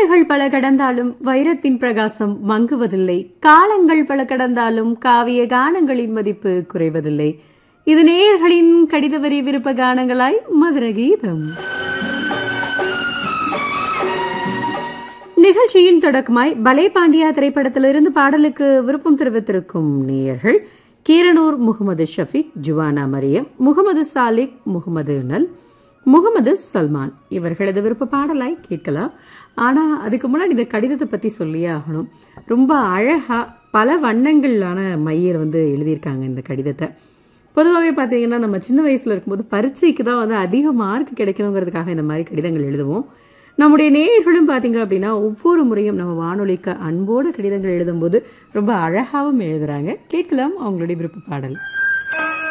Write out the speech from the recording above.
ஆண்டுகள் பல கடந்தாலும் வைரத்தின் பிரகாசம் மங்குவதில்லை காலங்கள் பல கடந்தாலும் காவிய கானங்களின் மதிப்பு குறைவதில்லை இது நேயர்களின் கடித வரி விருப்ப கானங்களாய் மதுர கீதம் நிகழ்ச்சியின் தொடக்கமாய் பலே பாண்டியா திரைப்படத்திலிருந்து பாடலுக்கு விருப்பம் தெரிவித்திருக்கும் நேயர்கள் கீரனூர் முகமது ஷஃபிக் ஜுவானா மரியம் முகமது சாலிக் முகமது நல் முகமது சல்மான் இவர்களது விருப்ப பாடலாய் கேட்கலாம் ஆனா அதுக்கு முன்னாடி இந்த கடிதத்தை பத்தி சொல்லியே ஆகணும் ரொம்ப அழகா பல வண்ணங்களான மையர் வந்து எழுதியிருக்காங்க இந்த கடிதத்தை பொதுவாகவே பார்த்தீங்கன்னா நம்ம சின்ன வயசுல இருக்கும்போது பரீட்சைக்கு தான் வந்து அதிக மார்க் கிடைக்கணுங்கிறதுக்காக இந்த மாதிரி கடிதங்கள் எழுதுவோம் நம்முடைய நேயர்களும் பார்த்தீங்க அப்படின்னா ஒவ்வொரு முறையும் நம்ம வானொலிக்கு அன்போடு கடிதங்கள் எழுதும்போது ரொம்ப அழகாகவும் எழுதுறாங்க கேட்கலாம் அவங்களுடைய விருப்ப பாடல்